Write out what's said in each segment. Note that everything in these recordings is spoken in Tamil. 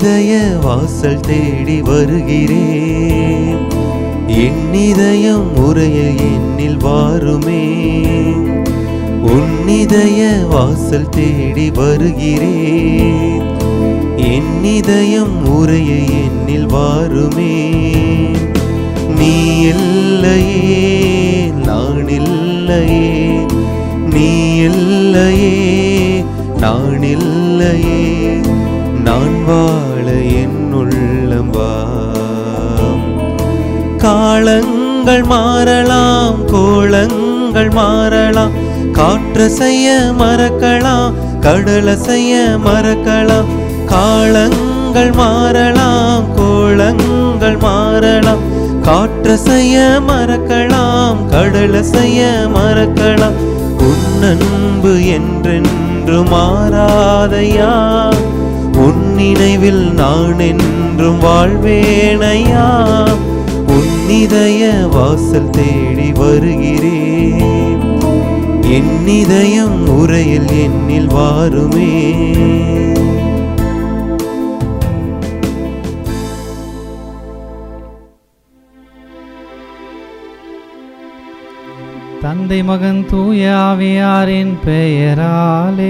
இதய வாசல் தேடி வருகிறேன் என் இதயம் உரைய என்னில் வாருமே உன் இதய வாசல் தேடி வருகிறேன் என் இதயம் உரைய என்னில் வாருமே நீ இல்லையே நான் இல்லையே நீ இல்லையே நான் இல்லையே நான் வாழ என் உள்ளம் வா காலங்கள் மாறலாம் கோலங்கள் மாறலாம் காற்ற செய்ய மறக்கலாம் கடல செய்ய மறக்கலாம் காலங்கள் மாறலாம் கோலங்கள் மாறலாம் காற்ற செய்ய மறக்கலாம் கடல செய்ய மறக்கலாம் உன் அன்பு என்றென்று மாறாதையா உன் நினைவில் நான் என்றும் வாழ்வேனையா உன் இதய வாசல் தேடி வருகிறேன் என் இதயம் உரையில் என்னில் வாருமே தந்தை மகன் தூய ஆவியாரின் பெயராலே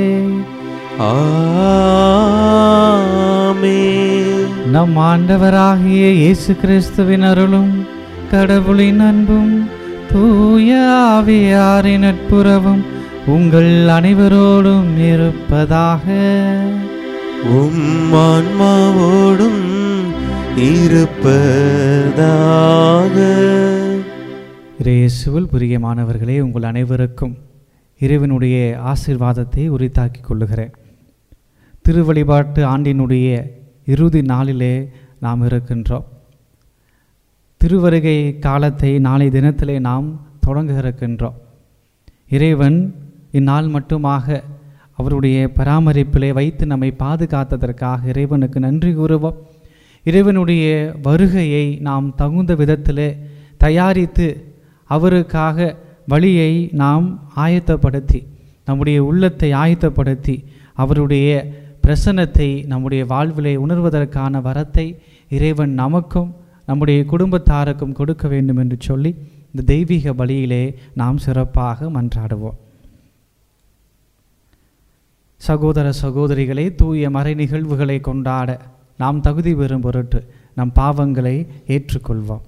ஆமென். நம் ஆண்டவராகிய இயேசு கிறிஸ்துவின் அருளும் கடவுளின் அன்பும் தூய ஆவியாரின் நட்புறவும் உங்கள் அனைவரோடும் இருப்பதாக உம் ஆன்மாவோடும் இருப்பதாக இயேசுவில் பிரியமானவர்களே உங்கள் அனைவருக்கும் இறைவனுடைய ஆசீர்வாதத்தை உரித்தாக்கிக் கொள்ளுகிறேன் திருவழிபாட்டு ஆண்டினுடைய இறுதி நாளிலே நாம் இருக்கின்றோம் திருவருகை காலத்தை நாளை தினத்திலே நாம் தொடங்க இருக்கின்றோம் இறைவன் இந்நாள் மட்டுமாக அவருடைய பராமரிப்பிலே வைத்து நம்மை பாதுகாத்ததற்காக இறைவனுக்கு நன்றி கூறுவோம் இறைவனுடைய வருகையை நாம் தகுந்த விதத்திலே தயாரித்து அவருக்காக வழியை நாம் ஆயத்தப்படுத்தி நம்முடைய உள்ளத்தை ஆயத்தப்படுத்தி அவருடைய பிரசன்னத்தை நம்முடைய வாழ்விலே உணர்வதற்கான வரத்தை இறைவன் நமக்கும் நம்முடைய குடும்பத்தாருக்கும் கொடுக்க வேண்டும் என்று சொல்லி இந்த தெய்வீக பலியிலே நாம் சிறப்பாக மன்றாடுவோம் சகோதர சகோதரிகளே தூய மறை நிகழ்வுகளை கொண்டாட நாம் தகுதி பெறும் பொருட்டு நம் பாவங்களை ஏற்றுக்கொள்வோம்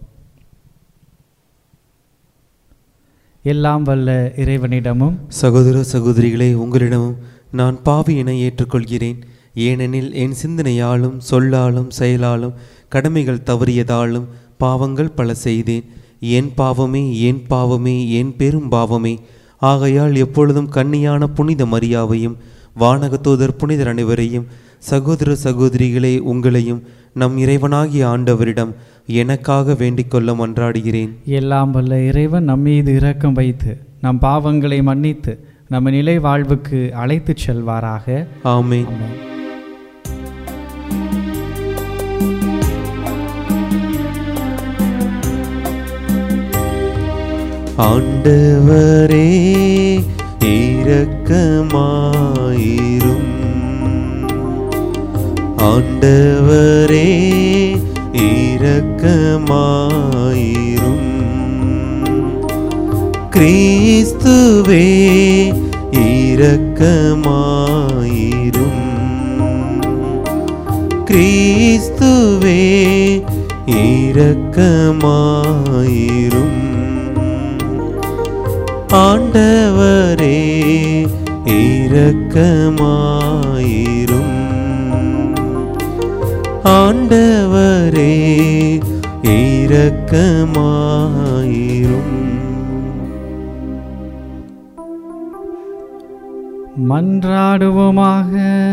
எல்லாம் வல்ல இறைவனிடமும் சகோதர சகோதரிகளே உங்களிடமும் நான் பாவியினை ஏற்றுக்கொள்கிறேன் ஏனெனில் என் சிந்தனையாலும் சொல்லாலும் செயலாலும் கடமைகள் தவறியதாலும் பாவங்கள் பல செய்தேன் என் பாவமே என் பாவமே என் பெரும் பாவமே ஆகையால் எப்பொழுதும் கன்னியான புனித மரியாவையும் வானகத்தூதர் புனிதர் அனைவரையும் சகோதர சகோதரிகளே உங்களையும் நம் இறைவனாகிய ஆண்டவரிடம் எனக்காக வேண்டிக் கொள்ள மன்றாடுகிறேன் எல்லாம் வல்ல இறைவன் நம் மீது இரக்கம் வைத்து நம் பாவங்களை மன்னித்து நம்ம நிலை வாழ்வுக்கு அழைத்துச் செல்வாராக ஆமென் ஆமென். ஆண்டவரே இரக்கமாயிரும் ஆண்டவரே இரக்கமாயிரும் கிறிஸ்துவே இரக்கமாயிரும் கிறிஸ்துவே இரக்கமாயிரும் ஆண்டவரே இரக்கமாயிரும் ஆண்டவரே இரக்கமாயிரும் மன்றாடுவோமாக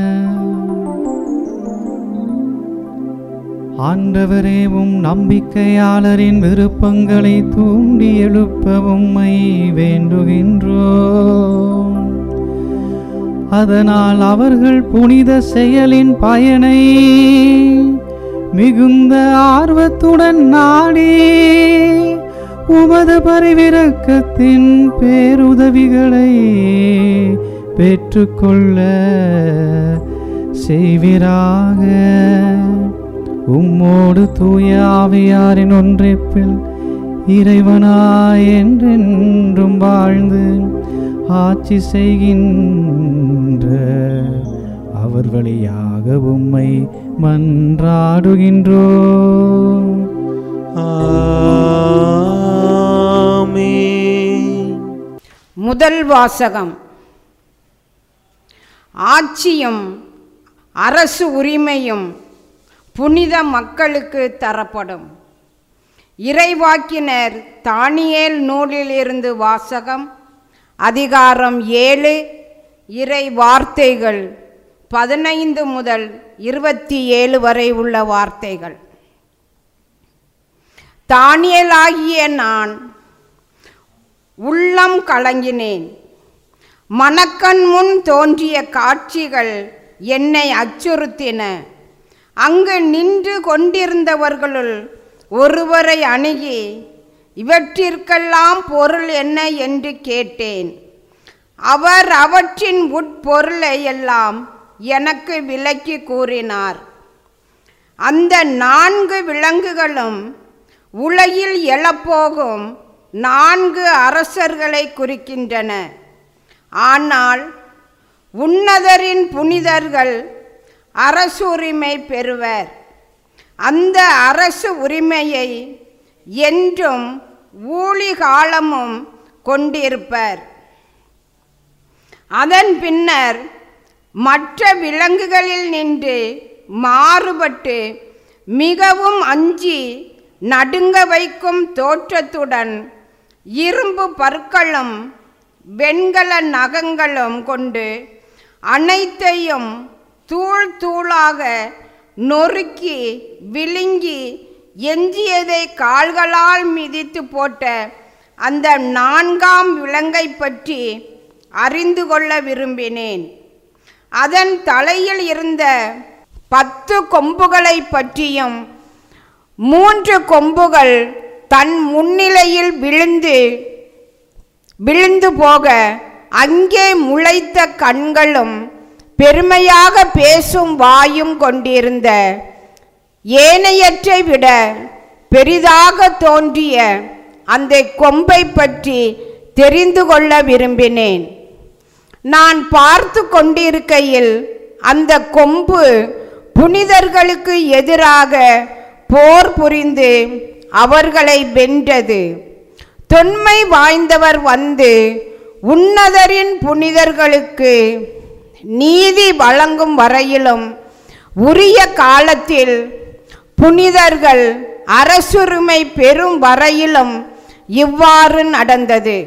ஆண்டவரே உம் நம்பிக்கையாளரின் விருப்பங்களை தூண்டி எழுப்ப உம்மை வேண்டுகின்றோம் அதனால் அவர்கள் புனித செயலின் பயனை மிகுந்த ஆர்வத்துடன் நாடி உமது பரிவிரக்கத்தின் பேருதவிகளை பெற்றுக்கொள்ள செய்வீராக உம்மோடு தூய ஆவியாரின் ஒன்றிப்பில் இறைவனாய் என்றென்றும் வாழ்ந்து ஆட்சி செய்கின்ற அவர் வழியாக உம்மை மன்றாடுகின்றோ ஆமென் முதல் வாசகம் ஆட்சியும் அரசு உரிமையும் புனித மக்களுக்கு தரப்படும் இறைவாக்கினர் தானியேல் நூலிலிருந்து வாசகம் அதிகாரம் ஏழு இறை வார்த்தைகள் பதினைந்து முதல் இருபத்தி ஏழு வரை உள்ள வார்த்தைகள் தானியலாகிய நான் உள்ளம் கலங்கினேன் மணக்கண் முன் தோன்றிய காட்சிகள் என்னை அச்சுறுத்தின அங்கு நின்று கொண்டிருந்தவர்களுள் ஒருவரை அணுகி இவற்றிற்கெல்லாம் பொருள் என்ன என்று கேட்டேன் அவர் அவற்றின் உட்பொருளை எல்லாம் எனக்கு விளக்கி கூறினார் அந்த நான்கு விலங்குகளும் உலகில் எழப்போகும் நான்கு அரசர்களை குறிக்கின்றன ஆனால் உன்னதரின் புனிதர்கள் அரசுரிமை பெறுவர் அந்த அரசு உரிமையை என்றும் ஊழி காலமும் கொண்டிருப்பர் அதன் பின்னர் மற்ற விலங்குகளில் நின்று மாறுபட்டு மிகவும் அஞ்சி நடுங்க வைக்கும் தோற்றத்துடன் இரும்பு பற்களும் வெண்கல நகங்களும் கொண்டு அனைத்தையும் தூள் தூளாக நொறுக்கி விழுங்கி எஞ்சியதை கால்களால் மிதித்து போட்ட அந்த நான்காம் விலங்கை பற்றி அறிந்து கொள்ள விரும்பினேன் அதன் தலையில் இருந்த பத்து கொம்புகளை பற்றியும் மூன்று கொம்புகள் தன் முன்னிலையில் விழுந்து விழுந்து போக அங்கே முளைத்த கண்களும் பெருமையாக பேசும் வாயும் கொண்டிருந்த ஏனையற்றை விட பெரிதாக தோன்றிய அந்த கொம்பை பற்றி தெரிந்து கொள்ள விரும்பினேன் நான் பார்த்து கொண்டிருக்கையில் அந்த கொம்பு புனிதர்களுக்கு எதிராக போர் புரிந்து அவர்களை வென்றது தொன்மை வாய்ந்தவர் வந்து உன்னதரின் புனிதர்களுக்கு நீதி வழங்கும் வரையிலும் உரிய காலத்தில் புனிதர்கள் அரசுரிமை பெறும் வரையிலும் இவ்வாறு நடந்தது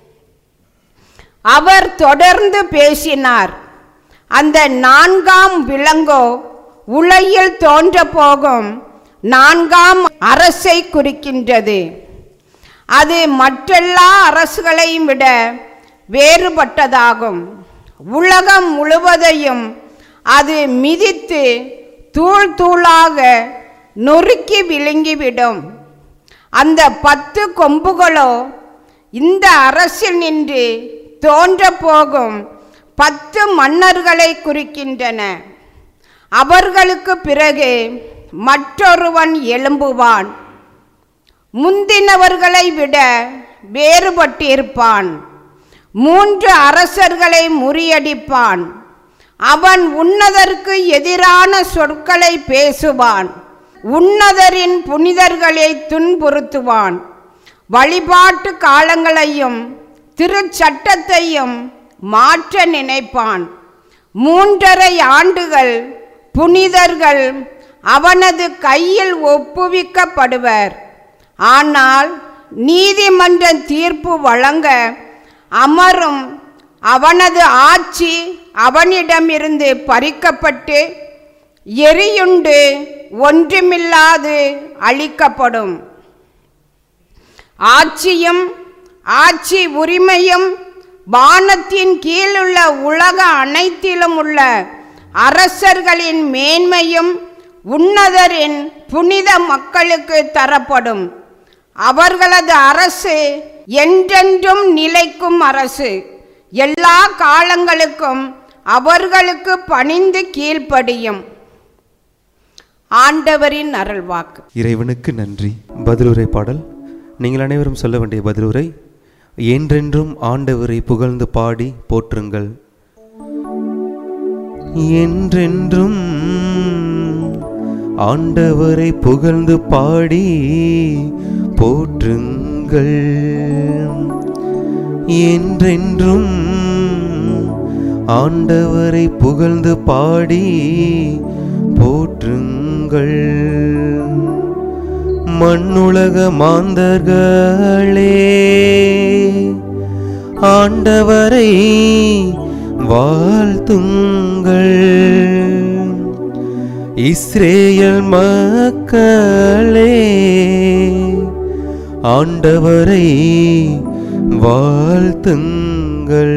அவர் தொடர்ந்து பேசினார் அந்த நான்காம் விலங்கோ உலகில் தோன்ற போகும் நான்காம் அரசை குறிக்கின்றது அது மற்றெல்லா அரசுகளையும் விட வேறுபட்டதாகும் உலகம் முழுவதையும் அது மிதித்து தூள் தூளாக நொறுக்கி விழுங்கிவிடும் அந்த பத்து கொம்புகளோ இந்த அரசில் நின்று தோன்ற போகும் பத்து மன்னர்களை குறிக்கின்றன அவர்களுக்கு பிறகு மற்றொருவன் எழும்புவான் முந்தினவர்களை விட வேறுபட்டிருப்பான் மூன்று அரசர்களை முறியடிப்பான் அவன் உன்னதற்கு எதிரான சொற்களை பேசுவான் உன்னதரின் புனிதர்களை துன்புறுத்துவான் வழிபாட்டு காலங்களையும் திருச்சட்டத்தையும் மாற்ற நினைப்பான் மூன்றரை ஆண்டுகள் புனிதர்கள் அவனது கையில் ஒப்புவிக்கப்படுவர் ஆனால் நீதிமன்ற தீர்ப்பு வழங்க அமரும் அவனது ஆட்சி அவனிடமிருந்து பறிக்கப்பட்டு எரியுண்டு ஒன்றுமில்லாது அழிக்கப்படும் ஆட்சியும் ஆட்சி உரிமையும் வானத்தின் கீழுள்ள உலக அனைத்திலும் உள்ள அரசர்களின் மேன்மையும் உன்னதரின் புனித மக்களுக்கு தரப்படும் அவர்களது அரசு என்றென்றும் நிலைக்கும் அரசு எல்லா காலங்களுக்கும் அவர்களுக்கு பணிந்து கீழ்ப்படியும் ஆண்டவரின் அருள்வாக்கு இறைவனுக்கு நன்றி பதிலுரை பாடல் நீங்கள் அனைவரும் சொல்ல வேண்டிய பதிலுரை என்றென்றும் ஆண்டவரை புகழ்ந்து பாடி போற்றுங்கள் என்றென்றும் ஆண்டவரை புகழ்ந்து பாடி போற்றுங்கள் என்றென்றும் ஆண்டவரை புகழ்ந்து பாடி போற்றுங்கள் மண்ணுலக மாந்தர்களே ஆண்டவரை வாழ்த்துங்கள் இஸ்ரேல் மக்களே ஆண்டவரை வாழ்த்துங்கள்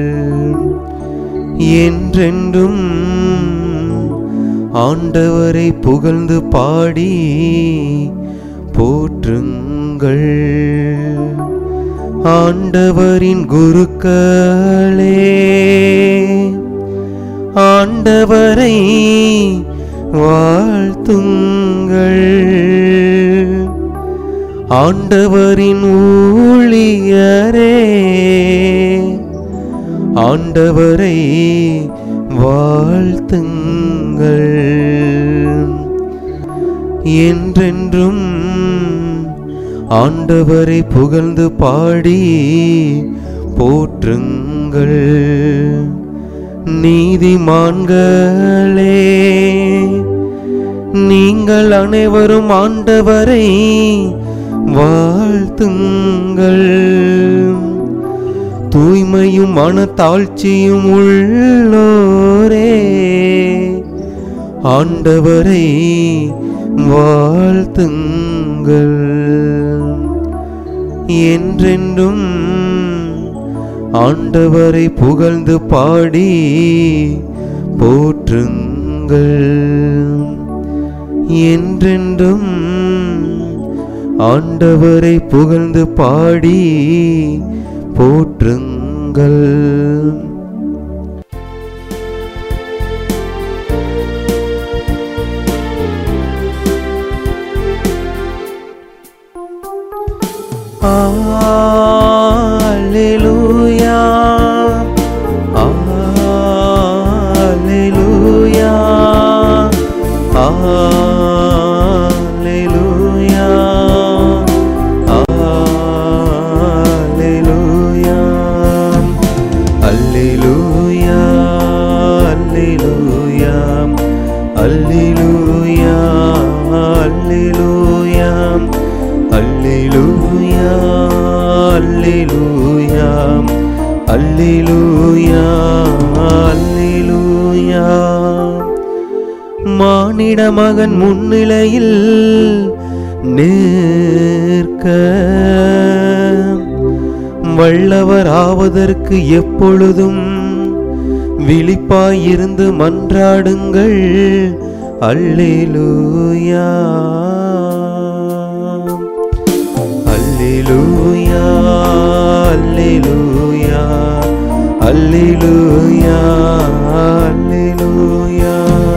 என்றென்றும் ஆண்டவரை புகழ்ந்து பாடி போற்றுங்கள் ஆண்டவரின் குருக்களே ஆண்டவரை வாழ்த்துங்கள் ஆண்டவரின் ஊழியரே ஆண்டவரை வாழ்த்துங்கள் என்றென்றும் ஆண்டவரை புகழ்ந்து பாடி போற்றுங்கள் நீதிமான்களே நீங்கள் அனைவரும் ஆண்டவரை வாழ்த்துங்கள் தூய்மையும் மனத்தாழ்ச்சியும் உள்ளோரே ஆண்டவரை வாழ்த்துங்கள் என்றென்றும் ஆண்டவரை புகழ்ந்து பாடி போற்றுங்கள் என்றென்றும் ஆண்டவரை புகழ்ந்து பாடி போற்றுங்கள் Alleluia. Alleluia. Alleluia. Alleluia. Alleluia. Alleluia. Alleluia. Alleluia. Alleluia. Alleluia. Alleluia. Alleluia. மானிட மகன் முன்னிலையில் நிற்க வல்லவர் ஆவதற்கு எப்பொழுதும் விழிப்பாயிருந்து மன்றாடுங்கள் அல்லேலூயா அல்லேலூயா அல்லேலூயா அல்லேலூயா அல்லேலூயா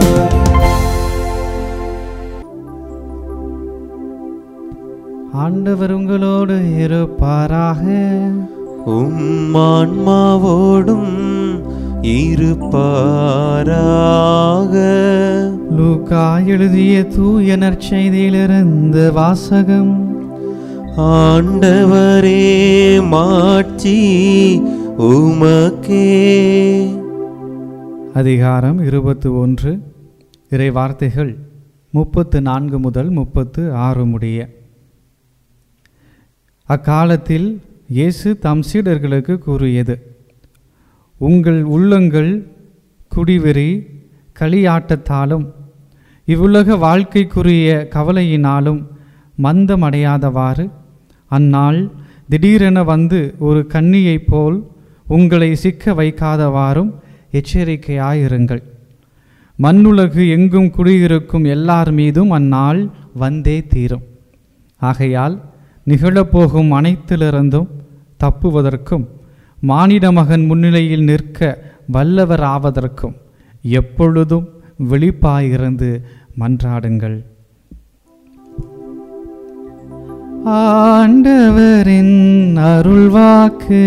ஆண்டவர் உங்களோடு இருப்பாராக உம் ஆன்மாவோடும் இருப்பாராக லூக்கா எழுதிய தூய நற்செய்தியிலிருந்து வாசகம் ஆண்டவரே மாட்சி உமக்கே அதிகாரம் இருபத்து ஒன்று இறை வார்த்தைகள் முப்பத்து நான்கு முதல் முப்பத்து ஆறு முடிய அக்காலத்தில் இயேசு தம் சீடர்களுக்கு கூறியது உங்கள் உள்ளங்கள் குடிவெறி களியாட்டத்தாலும் இவ்வுலக வாழ்க்கைக்குரிய கவலையினாலும் மந்தமடையாதவாறு அந்நாள் திடீரென வந்து ஒரு கன்னியைப் போல் உங்களை சிக்க வைக்காதவாறும் எச்சரிக்கையாயிருங்கள் மண்ணுலகு எங்கும் குடியிருக்கும் எல்லார் மீதும் அந்நாள் வந்தே தீரும் ஆகையால் நிகழப்போகும் அனைத்திலிருந்தும் தப்புவதற்கும் மானிட மகன் முன்னிலையில் நிற்க வல்லவர் ஆவதற்கும் எப்பொழுதும் விழிப்பாயிருந்து மன்றாடுங்கள் ஆண்டவரின் அருள்வாக்கு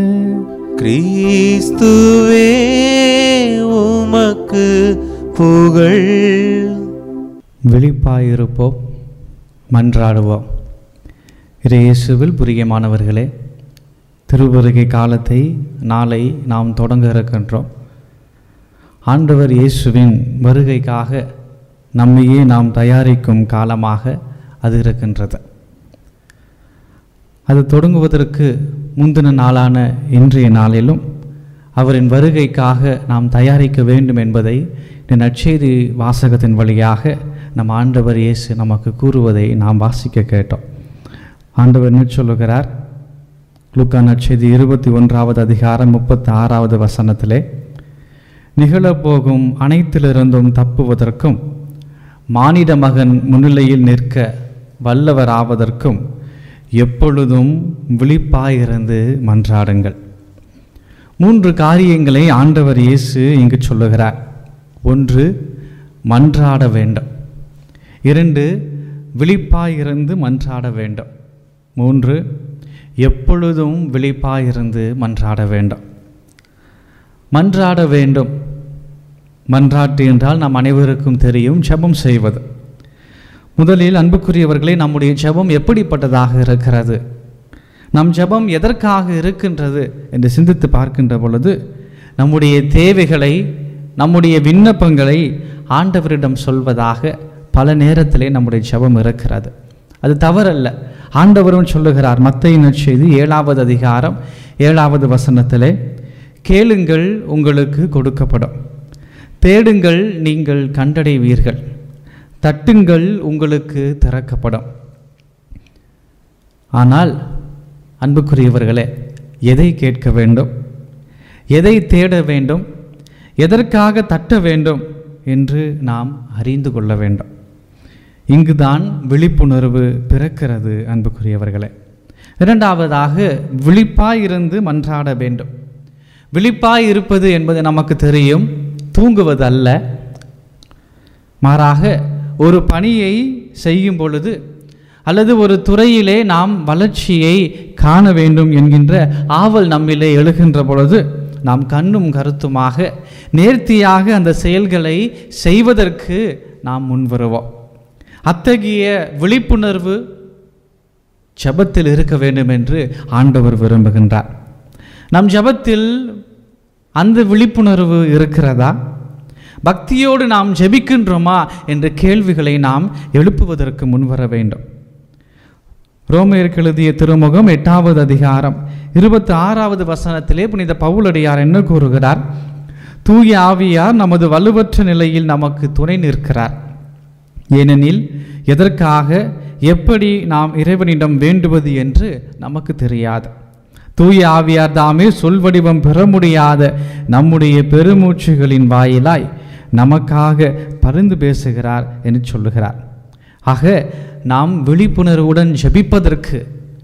கிறிஸ்துவே உமக்கு புகழ் விழிப்பாயிருப்போம் மன்றாடுவோம் இயேசுவில் புரியமானவர்களே திருவருகை காலத்தை நாளை நாம் தொடங்க இருக்கின்றோம் ஆண்டவர் இயேசுவின் வருகைக்காக நம்மையே நாம் தயாரிக்கும் காலமாக அது இருக்கின்றது அது தொடங்குவதற்கு முந்தின நாளான இன்றைய நாளிலும் அவரின் வருகைக்காக நாம் தயாரிக்க வேண்டும் என்பதை இந்த நற்செய்தி வாசகத்தின் வழியாக நம் ஆண்டவர் இயேசு நமக்கு கூறுவதை நாம் வாசிக்க கேட்டோம் ஆண்டவர் என்ன சொல்லுகிறார் லூக்கா நற்செய்தி இருபத்தி ஒன்றாவது அதிகாரம் முப்பத்தி ஆறாவது வசனத்திலே நிகழப்போகும் அனைத்திலிருந்தும் தப்புவதற்கும் மானிட மகன் முன்னிலையில் நிற்க வல்லவராவதற்கும் எப்பொழுதும் விழிப்பாயிருந்து மன்றாடுங்கள் மூன்று காரியங்களை ஆண்டவர் இயேசு இங்கு சொல்லுகிறார் ஒன்று மன்றாட வேண்டும் இரண்டு விழிப்பாயிருந்து மன்றாட வேண்டும் மூன்று எப்பொழுதும் விழிப்பாயிருந்து மன்றாட வேண்டும் மன்றாட வேண்டும் மன்றாட்டு என்றால் நாம் அனைவருக்கும் தெரியும் ஜெபம் செய்வது முதலில் அன்புக்குரியவர்களே நம்முடைய ஜெபம் எப்படிப்பட்டதாக இருக்கிறது நம் ஜெபம் எதற்காக இருக்கின்றது என்று சிந்தித்து பார்க்கின்ற பொழுது நம்முடைய தேவைகளை நம்முடைய விண்ணப்பங்களை ஆண்டவரிடம் சொல்வதாக பல நேரத்திலே நம்முடைய ஜெபம் இருக்கிறது அது தவறல்ல ஆண்டவரும் சொல்லுகிறார் மத்திய நற்செய்தி ஏழாவது அதிகாரம் ஏழாவது வசனத்திலே கேளுங்கள் உங்களுக்கு கொடுக்கப்படும் தேடுங்கள் நீங்கள் கண்டடைவீர்கள் தட்டுங்கள் உங்களுக்கு திறக்கப்படும் ஆனால் அன்புக்குரியவர்களே எதை கேட்க வேண்டும் எதை தேட வேண்டும் எதற்காக தட்ட வேண்டும் என்று நாம் அறிந்து கொள்ள வேண்டும் இங்குதான் விழிப்புணர்வு பிறக்கிறது அன்புக்குரியவர்களே இரண்டாவதாக விழிப்பாயிருந்து மன்றாட வேண்டும் விழிப்பாய் இருப்பது என்பது நமக்கு தெரியும் தூங்குவது அல்ல மாறாக ஒரு பணியை செய்யும் பொழுது அல்லது ஒரு துறையிலே நாம் வளர்ச்சியை காண வேண்டும் என்கின்ற ஆவல் நம்மிலே எழுகின்ற பொழுது நாம் கண்ணும் கருத்துமாக நேர்த்தியாக அந்த செயல்களை செய்வதற்கு நாம் முன்வருவோம் அத்தகைய விழிப்புணர்வு ஜபத்தில் இருக்க வேண்டும் என்று ஆண்டவர் விரும்புகின்றார் நம் ஜபத்தில் அந்த விழிப்புணர்வு இருக்கிறதா பக்தியோடு நாம் ஜெபிக்கின்றோமா என்ற கேள்விகளை நாம் எழுப்புவதற்கு முன்வர வேண்டும் ரோமையருக்கு எழுதிய திருமுகம் எட்டாவது அதிகாரம் இருபத்தி ஆறாவது வசனத்திலே புனித பவுலடியார் என்ன கூறுகிறார் தூய ஆவியார் நமது வலுவற்ற நிலையில் நமக்கு துணை நிற்கிறார் ஏனெனில் எதற்காக எப்படி நாம் இறைவனிடம் வேண்டுவது என்று நமக்கு தெரியாது தூய ஆவியார் தாமே சொல்வடிவம் பெற முடியாத நம்முடைய பெருமூச்சுகளின் வாயிலாய் நமக்காக பரிந்து பேசுகிறார் என்று சொல்லுகிறார் ஆக நாம் விழிப்புணர்வுடன் ஜெபிப்பதற்கு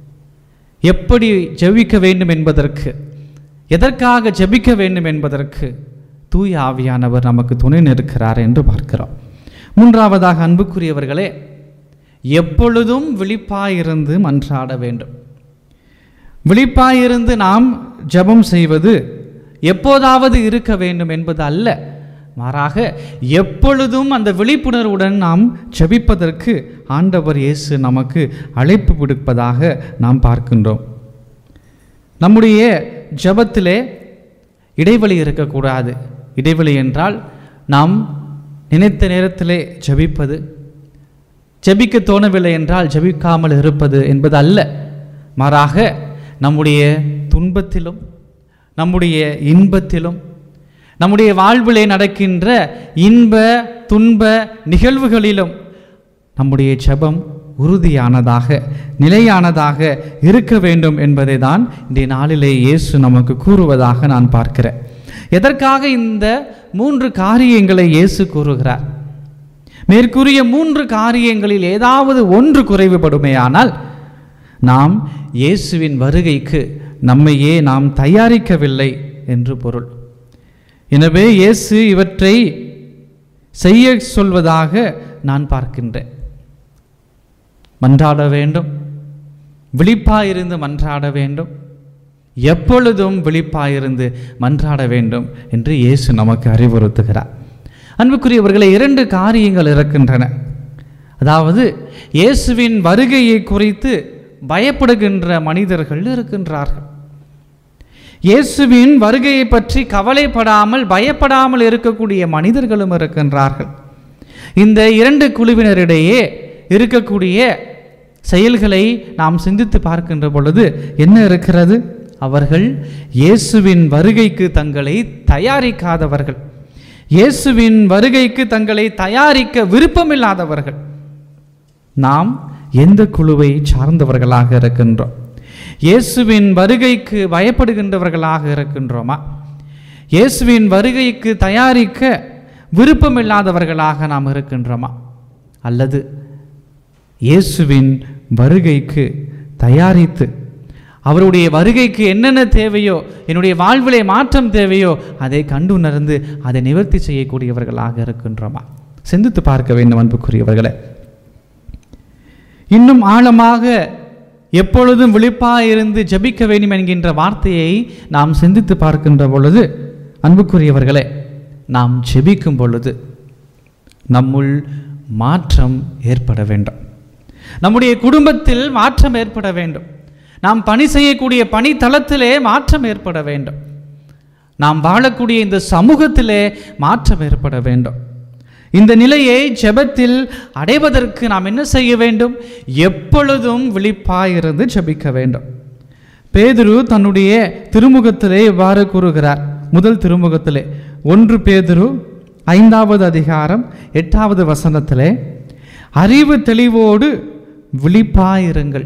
எப்படி ஜெபிக்க வேண்டும் என்பதற்கு எதற்காக ஜெபிக்க வேண்டும் என்பதற்கு தூய ஆவியானவர் நமக்கு துணை நிற்கிறார் என்று பார்க்கிறோம் மூன்றாவதாக அன்புக்குரியவர்களே எப்பொழுதும் விழிப்பாயிருந்து மன்றாட வேண்டும் விழிப்பாயிருந்து நாம் ஜெபம் செய்வது எப்போதாவது இருக்க வேண்டும் என்பது அல்ல மாறாக எப்பொழுதும் அந்த விழிப்புணர்வுடன் நாம் ஜெபிப்பதற்கு ஆண்டவர் இயேசு நமக்கு அழைப்பு விடுப்பதாக நாம் பார்க்கின்றோம் நம்முடைய ஜெபத்திலே இடைவெளி இருக்கக்கூடாது இடைவெளி என்றால் நாம் நினைத்த நேரத்திலே ஜெபிப்பது ஜெபிக்க தோணவில்லை என்றால் ஜெபிக்காமல் இருப்பது என்பது அல்ல மாறாக நம்முடைய துன்பத்திலும் நம்முடைய இன்பத்திலும் நம்முடைய வாழ்விலே நடக்கின்ற இன்ப துன்ப நிகழ்வுகளிலும் நம்முடைய ஜெபம் உறுதியானதாக நிலையானதாக இருக்க வேண்டும் என்பதை தான் இன்றைய நாளிலே இயேசு நமக்கு கூறுவதாக நான் பார்க்கிறேன் எதற்காக இந்த மூன்று காரியங்களை இயேசு கூறுகிறார் மேற்கூறிய மூன்று காரியங்களில் ஏதாவது ஒன்று குறைவுபடுமேயானால் நாம் இயேசுவின் வருகைக்கு நம்மையே நாம் தயாரிக்கவில்லை என்று பொருள் எனவே இயேசு இவற்றை செய்ய சொல்வதாக நான் பார்க்கின்றேன் மன்றாட வேண்டும் விழிப்பாயிருந்து மன்றாட வேண்டும் எப்பொழுதும் விழிப்பாயிருந்து மன்றாட வேண்டும் என்று இயேசு நமக்கு அறிவுறுத்துகிறார் அன்புக்குரியவர்களை இரண்டு காரியங்கள் இருக்கின்றன அதாவது இயேசுவின் வருகையை குறித்து பயப்படுகின்ற மனிதர்கள் இருக்கின்றார்கள் இயேசுவின் வருகையை பற்றி கவலைப்படாமல் பயப்படாமல் இருக்கக்கூடிய மனிதர்களும் இருக்கின்றார்கள் இந்த இரண்டு குழுவினரிடையே இருக்கக்கூடிய செயல்களை நாம் சிந்தித்து பார்க்கின்ற பொழுது என்ன இருக்கிறது அவர்கள் இயேசுவின் வருகைக்கு தங்களை தயாரிக்காதவர்கள் இயேசுவின் வருகைக்கு தங்களை தயாரிக்க விருப்பமில்லாதவர்கள் நாம் எந்த குழுவை சார்ந்தவர்களாக இருக்கின்றோம் இயேசுவின் வருகைக்கு பயப்படுகின்றவர்களாக இருக்கின்றோமா இயேசுவின் வருகைக்கு தயாரிக்க விருப்பமில்லாதவர்களாக நாம் இருக்கின்றோமா அல்லது இயேசுவின் வருகைக்கு தயாரித்து அவருடைய வருகைக்கு என்னென்ன தேவையோ என்னுடைய வாழ்விலே மாற்றம் தேவையோ அதை கண்டுணர்ந்து அதை நிவர்த்தி செய்யக்கூடியவர்களாக இருக்கின்றோமா சிந்தித்து பார்க்க வேண்டும் அன்புக்குரியவர்களே இன்னும் ஆழமாக எப்பொழுதும் விழிப்பாக இருந்து ஜபிக்க வேண்டும் என்கின்ற வார்த்தையை நாம் சிந்தித்து பார்க்கின்ற பொழுது அன்புக்குரியவர்களே நாம் ஜெபிக்கும் பொழுது நம்முள் மாற்றம் ஏற்பட வேண்டும் நம்முடைய குடும்பத்தில் மாற்றம் ஏற்பட வேண்டும் நாம் பணி செய்யக்கூடிய பணித்தளத்திலே மாற்றம் ஏற்பட வேண்டும் நாம் வாழக்கூடிய இந்த சமூகத்திலே மாற்றம் ஏற்பட வேண்டும் இந்த நிலையை ஜெபத்தில் அடைவதற்கு நாம் என்ன செய்ய வேண்டும் எப்பொழுதும் விழிப்பாயிருந்து ஜெபிக்க வேண்டும் பேதுரு தன்னுடைய திருமுகத்திலே இவ்வாறு கூறுகிறார் முதல் திருமுகத்திலே ஒன்று பேதுரு ஐந்தாவது அதிகாரம் எட்டாவது வசனத்திலே அறிவு தெளிவோடு விழிப்பாயிருங்கள்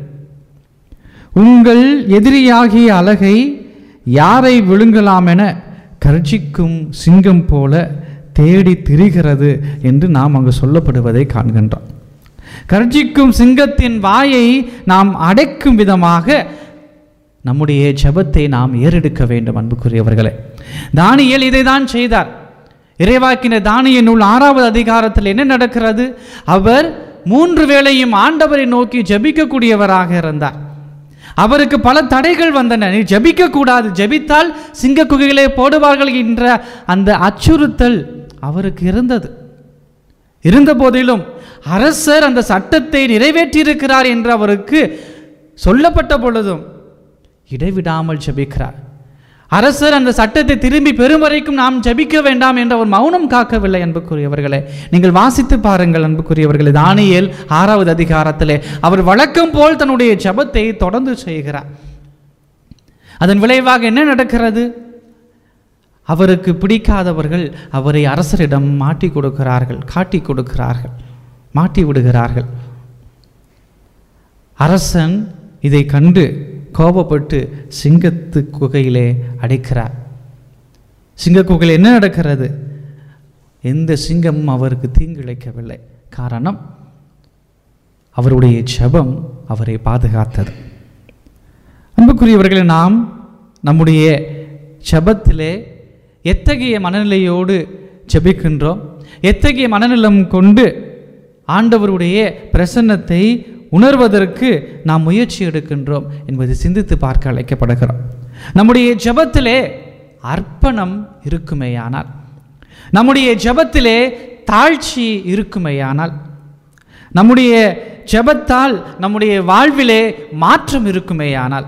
உங்கள் எதிரியாகிய அழகை யாரை விழுங்கலாம் என கர்ஜிக்கும் சிங்கம் போல தேடி திரிகிறது என்று நாம் அங்கு சொல்லப்படுவதை காண்கின்றோம் கர்ஜிக்கும் சிங்கத்தின் வாயை நாம் அடைக்கும் விதமாக நம்முடைய ஜெபத்தை நாம் ஏறெடுக்க வேண்டும் அன்புக்குரியவர்களே தானியேல் இதை தான் செய்தார் இறைவாக்கின தானிய நூல் ஆறாவது அதிகாரத்தில் என்ன நடக்கிறது அவர் மூன்று வேளையும் ஆண்டவரை நோக்கி ஜெபிக்கக்கூடியவராக இருந்தார் அவருக்கு பல தடைகள் வந்தன நீ ஜெபிக்க கூடாது ஜெபித்தால் சிங்க குகையிலே போடுவார்கள் என்ற அந்த அச்சுறுத்தல் அவருக்கு இருந்தது இருந்த போதிலும் அரசர் அந்த சட்டத்தை நிறைவேற்றியிருக்கிறார் என்று அவருக்கு சொல்லப்பட்ட பொழுதும் இடைவிடாமல் ஜெபிக்கிறார் அரசர் அந்த சட்டத்தை திரும்பி பெறும் வரைக்கும் நாம் ஜெபிக்க வேண்டாம் என்ற ஒரு மௌனம் காக்கவில்லை அன்புக்குரியவர்களே நீங்கள் வாசித்து பாருங்கள் அன்புக்குரியவர்களே தானியேல் ஆறாவது அதிகாரத்திலே அவர் வழக்கம் போல் தன்னுடைய ஜெபத்தை தொடர்ந்து செய்கிறார் அதன் விளைவாக என்ன நடக்கிறது அவருக்கு பிடிக்காதவர்கள் அவரை அரசரிடம் மாட்டி கொடுக்கிறார்கள் காட்டி கொடுக்கிறார்கள் மாட்டி விடுகிறார்கள் அரசன் இதை கண்டு கோபப்பட்டு சிங்கத்து குகையிலே அடைக்கிறார் சிங்க குகையில் என்ன நடக்கிறது எந்த சிங்கமும் அவருக்கு தீங்கிழைக்கவில்லை காரணம் அவருடைய ஜெபம் அவரை பாதுகாத்தது அன்புக்குரியவர்களை நாம் நம்முடைய ஜெபத்திலே எத்தகைய மனநிலையோடு ஜெபிக்கின்றோம் எத்தகைய மனநிலம் கொண்டு ஆண்டவருடைய பிரசன்னத்தை உணர்வதற்கு நாம் முயற்சி எடுக்கின்றோம் என்பதை சிந்தித்து பார்க்க அழைக்கப்படுகிறோம் நம்முடைய ஜெபத்திலே அர்ப்பணம் இருக்குமேயானால் நம்முடைய ஜெபத்திலே தாழ்ச்சி இருக்குமேயானால் நம்முடைய ஜெபத்தால் நம்முடைய வாழ்விலே மாற்றம் இருக்குமேயானால்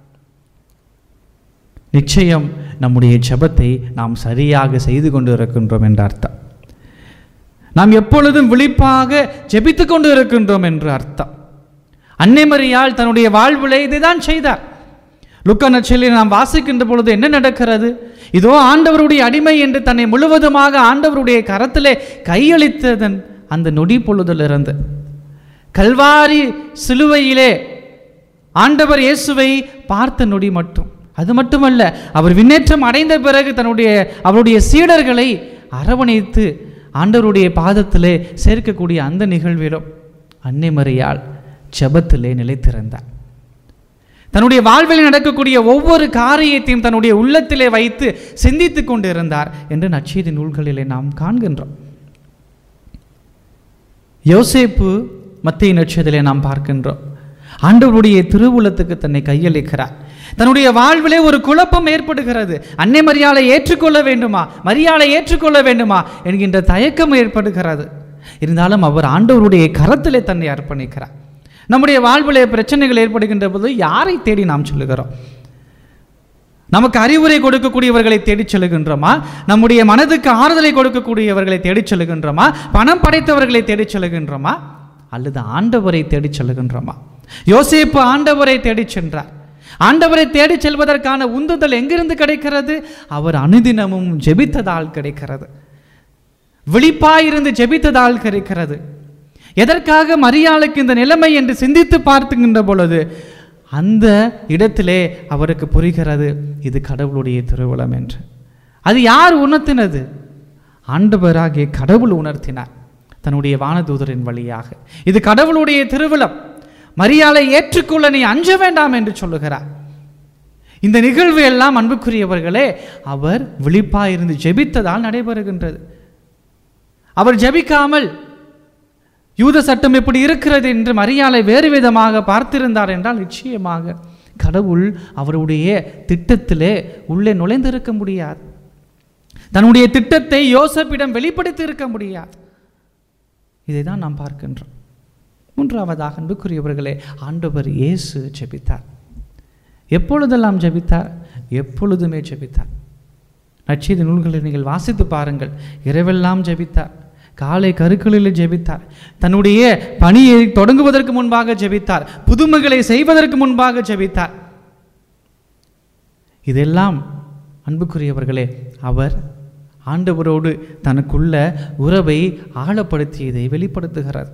நிச்சயம் நம்முடைய ஜெபத்தை நாம் சரியாக செய்து கொண்டு இருக்கின்றோம் என்ற அர்த்தம் நாம் எப்பொழுதும் விழிப்பாக ஜெபித்து கொண்டு இருக்கின்றோம் என்று அர்த்தம் அன்னைமரியால் தன்னுடைய வாழ்விலே இதை தான் செய்தார் லுக்கா நச்சலில் நாம் வாசிக்கின்ற பொழுது என்ன நடக்கிறது இதோ ஆண்டவருடைய அடிமை என்று தன்னை முழுவதுமாக ஆண்டவருடைய கரத்திலே கையளித்ததன் அந்த நொடி பொழுதிலிருந்து கல்வாரி சிலுவையிலே ஆண்டவர் இயேசுவை பார்த்த நொடி மட்டும் அது மட்டுமல்ல அவர் விண்ணேற்றம் அடைந்த பிறகு தன்னுடைய அவருடைய சீடர்களை அரவணைத்து ஆண்டவருடைய பாதத்திலே சேர்க்கக்கூடிய அந்த நிகழ்விலும் அன்னை மரியாள் ஜெபத்திலே நிலைத்திருந்தார் தன்னுடைய வாழ்வில் நடக்கக்கூடிய ஒவ்வொரு காரியத்தையும் தன்னுடைய உள்ளத்திலே வைத்து சிந்தித்து கொண்டிருந்தார் என்று நச்சீதி நூல்களிலே நாம் காண்கின்றோம் யோசேப்பு மத்திய நட்சத்திலே நாம் பார்க்கின்றோம் ஆண்டவருடைய திருவுலத்துக்கு தன்னை கையளிக்கிறார் தன்னுடைய வாழ்விலே ஒரு குழப்பம் ஏற்படுகிறது அன்னை மரியாதை ஏற்றுக்கொள்ள வேண்டுமா மரியாதை ஏற்றுக்கொள்ள வேண்டுமா என்கின்ற தயக்கம் ஏற்படுகிறது இருந்தாலும் அவர் ஆண்டவருடைய கரத்திலே தன்னை அர்ப்பணிக்கிறார் நம்முடைய வாழ்விலே பிரச்சனைகள் ஏற்படுகின்ற போது யாரை தேடி நாம் சொல்லுகிறோம் நமக்கு அறிவுரை கொடுக்கக்கூடியவர்களை தேடிச் செல்கின்றோமா நம்முடைய மனதுக்கு ஆறுதலை கொடுக்கக்கூடியவர்களை தேடிச் செல்கின்றோமா பணம் படைத்தவர்களை தேடிச் செல்கின்றோமா அல்லது ஆண்டவரை தேடிச் செல்கின்றோமா யோசேப்பு ஆண்டவரை தேடிச் சென்றார் ஆண்டவரை தேடிச் செல்வதற்கான உந்துதல் எங்கிருந்து கிடைக்கிறது அவர் அனுதினமும் ஜெபித்ததால் கிடைக்கிறது விழிப்பாயிருந்து ஜெபித்ததால் கிடைக்கிறது எதற்காக மரியாளுக்கு இந்த நிலைமை என்று சிந்தித்து பார்த்துகின்ற பொழுது அந்த இடத்திலே அவருக்கு புரிகிறது இது கடவுளுடைய திருவுளம் என்று அது யார் உணர்த்தினது ஆண்டவராகிய கடவுள் உணர்த்தினார் தன்னுடைய வானதூதரின் வழியாக இது கடவுளுடைய திருவிழம் மரியாதை ஏற்றுக்கொள்ள நீ அஞ்ச வேண்டாம் என்று சொல்லுகிறார் இந்த நிகழ்வு எல்லாம் அன்புக்குரியவர்களே அவர் விழிப்பாயிருந்து ஜெபித்ததால் நடைபெறுகின்றது அவர் ஜெபிக்காமல் யூத சட்டம் எப்படி இருக்கிறது என்று மரியாதை வேறு விதமாக பார்த்திருந்தார் என்றால் நிச்சயமாக கடவுள் அவருடைய திட்டத்திலே உள்ளே நுழைந்திருக்க முடியாது தன்னுடைய திட்டத்தை யோசப்பிடம் வெளிப்படுத்தி இருக்க முடியாது இதை தான் நாம் பார்க்கின்றோம் மூன்றாவதாக அன்புக்குரியவர்களே ஆண்டவர் இயேசு ஜெபித்தார் எப்பொழுதெல்லாம் ஜெபித்தார் எப்பொழுதுமே ஜெபித்தார் நச்சீதி நூல்களை நீங்கள் வாசித்து பாருங்கள் இரவெல்லாம் ஜெபித்தார் காலை கருக்களில் ஜெபித்தார் தன்னுடைய பணியை தொடங்குவதற்கு முன்பாக ஜெபித்தார் புதுமைகளை செய்வதற்கு முன்பாக ஜெபித்தார் இதெல்லாம் அன்புக்குரியவர்களே அவர் ஆண்டவரோடு தனக்குள்ள உறவை ஆழப்படுத்தியதை வெளிப்படுத்துகிறார்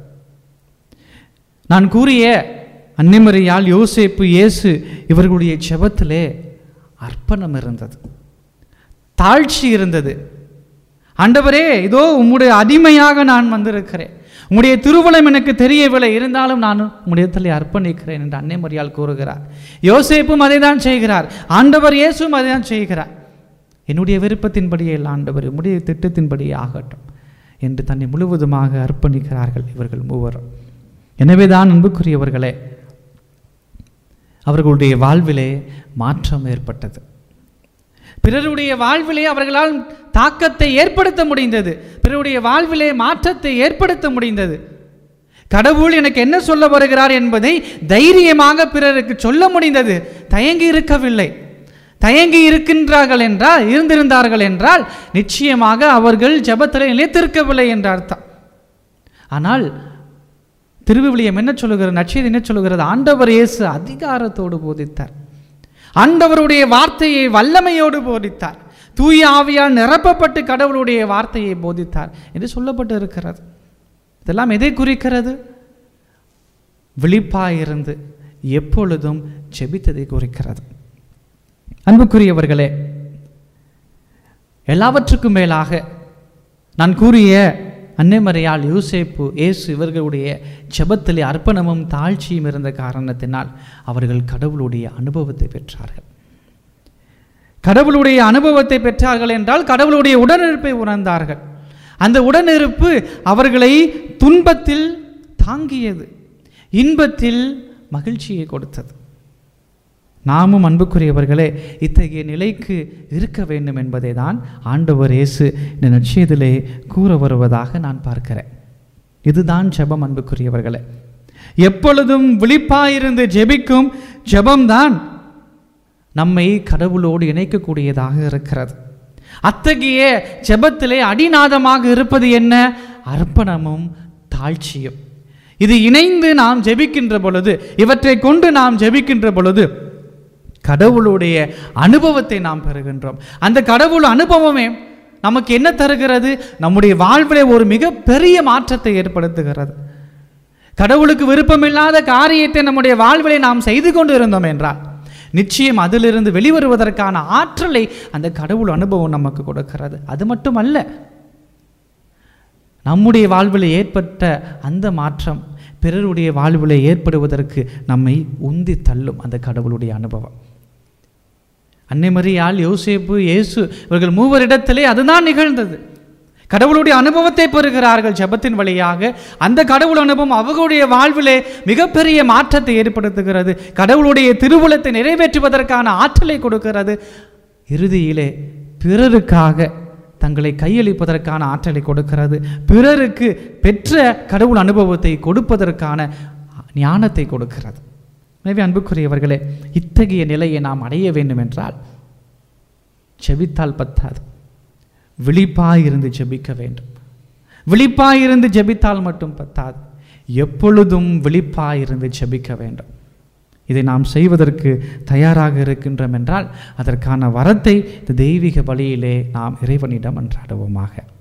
நான் கூறிய அன்னிமறையால் யோசேப்பு இயேசு இவர்களுடைய செபத்திலே அர்ப்பணம் இருந்தது தாழ்ச்சி இருந்தது ஆண்டவரே இதோ உம்முடைய அடிமையாக நான் வந்திருக்கிறேன் உம்முடைய திருவளம் எனக்கு தெரியவில்லை இருந்தாலும் நான் உம்முடைய தலை அர்ப்பணிக்கிறேன் என்று அன்னை மரியாள் கூறுகிறார் யோசேப்பும் அதை தான் செய்கிறார் ஆண்டவர் இயேசுவும் அதை தான் செய்கிறார் என்னுடைய விருப்பத்தின்படியே இல்லை ஆண்டவர் உம்முடைய திட்டத்தின்படியே ஆகட்டும் என்று தன்னை முழுவதுமாக அர்ப்பணிக்கிறார்கள் இவர்கள் மூவரும் எனவே தான் அன்புக்குரியவர்களே அவர்களுடைய வாழ்விலே மாற்றம் ஏற்பட்டது பிறருடைய வாழ்விலே அவர்களால் தாக்கத்தை ஏற்படுத்த முடிந்தது பிறருடைய வாழ்விலே மாற்றத்தை ஏற்படுத்த முடிந்தது கடவுள் எனக்கு என்ன சொல்ல வருகிறார் என்பதை தைரியமாக பிறருக்கு சொல்ல முடிந்தது தயங்கி இருக்கவில்லை தயங்கி இருக்கின்றார்கள் என்றால் இருந்திருந்தார்கள் என்றால் நிச்சயமாக அவர்கள் ஜபத்திலே நிலைத்திருக்கவில்லை என்ற அர்த்தம் ஆனால் திருவிவிலியம் என்ன சொல்லுகிறது நச்செய்தி என்ன சொல்லுகிறது ஆண்டவர் இயேசு அதிகாரத்தோடு போதித்தார் ஆண்டவருடைய வார்த்தையை வல்லமையோடு போதித்தார் தூய ஆவியால் நிரப்பப்பட்டு கடவுளுடைய வார்த்தையை போதித்தார் என்று சொல்லப்பட்டு இருக்கிறது இதெல்லாம் எதை குறிக்கிறது விழிப்பாயிருந்து எப்பொழுதும் ஜெபித்ததை குறிக்கிறது அன்புக்குரியவர்களே எல்லாவற்றுக்கும் மேலாக நான் கூறிய அன்னைமறையால் யூசேப்பு இயேசு இவர்களுடைய ஜெபத்திலே அர்ப்பணமும் தாழ்ச்சியும் இருந்த காரணத்தினால் அவர்கள் கடவுளுடைய அனுபவத்தை பெற்றார்கள் கடவுளுடைய அனுபவத்தை பெற்றார்கள் என்றால் கடவுளுடைய உடனிருப்பை உணர்ந்தார்கள் அந்த உடனிருப்பு அவர்களை துன்பத்தில் தாங்கியது இன்பத்தில் மகிழ்ச்சியை கொடுத்தது நாமும் அன்புக்குரியவர்களே இத்தகைய நிலைக்கு இருக்க வேண்டும் என்பதை தான் ஆண்டவர் இயேசு இந்த நட்சியத்திலே கூற வருவதாக நான் பார்க்கிறேன் இதுதான் ஜெபம் அன்புக்குரியவர்களே எப்பொழுதும் விழிப்பாயிருந்து ஜெபிக்கும் ஜெபம்தான் நம்மை கடவுளோடு இணைக்கக்கூடியதாக இருக்கிறது அத்தகைய ஜெபத்திலே அடிநாதமாக இருப்பது என்ன அர்ப்பணமும் தாழ்ச்சியும் இது இணைந்து நாம் ஜெபிக்கின்ற பொழுது இவற்றை கொண்டு நாம் ஜெபிக்கின்ற பொழுது கடவுளுடைய அனுபவத்தை நாம் பெறுகின்றோம் அந்த கடவுள் அனுபவமே நமக்கு என்ன தருகிறது நம்முடைய வாழ்விலே ஒரு மிக பெரிய மாற்றத்தை ஏற்படுத்துகிறது கடவுளுக்கு விருப்பமில்லாத காரியத்தை நம்முடைய வாழ்விலே நாம் செய்து கொண்டு இருந்தோம் என்றால் நிச்சயம் அதிலிருந்து வெளிவருவதற்கான ஆற்றலை அந்த கடவுள் அனுபவம் நமக்கு கொடுக்கிறது அது மட்டுமல்ல நம்முடைய வாழ்வில் ஏற்பட்ட அந்த மாற்றம் பிறருடைய வாழ்வில் ஏற்படுவதற்கு நம்மை உந்தி தள்ளும் அந்த கடவுளுடைய அனுபவம் அன்னை மரியாள் யோசேப்பு இயேசு இவர்கள் மூவரிடத்திலே அதுதான் நிகழ்ந்தது கடவுளுடைய அனுபவத்தை பெறுகிறார்கள் ஜெபத்தின் வழியாக அந்த கடவுள் அனுபவம் அவர்களுடைய வாழ்விலே மிகப்பெரிய மாற்றத்தை ஏற்படுத்துகிறது கடவுளுடைய திருவுளத்தை நிறைவேற்றுவதற்கான ஆற்றலை கொடுக்கிறது இறுதியிலே பிறருக்காக தங்களை கையளிப்பதற்கான ஆற்றலை கொடுக்கிறது பிறருக்கு பெற்ற கடவுள் அனுபவத்தை கொடுப்பதற்கான ஞானத்தை கொடுக்கிறது எனவே அன்புக்குரியவர்களே இத்தகைய நிலையை நாம் அடைய வேண்டும் என்றால் செபித்தால் பத்தாது விழிப்பாயிருந்து ஜெபிக்க வேண்டும் விழிப்பாயிருந்து ஜெபித்தால் மட்டும் பத்தாது எப்பொழுதும் விழிப்பாயிருந்து ஜெபிக்க வேண்டும் இதை நாம் செய்வதற்கு தயாராக இருக்கின்றோம் என்றால் அதற்கான வரத்தை இந்த தெய்வீக வழியிலே நாம் இறைவனிடம் அன்றாடுவோமாக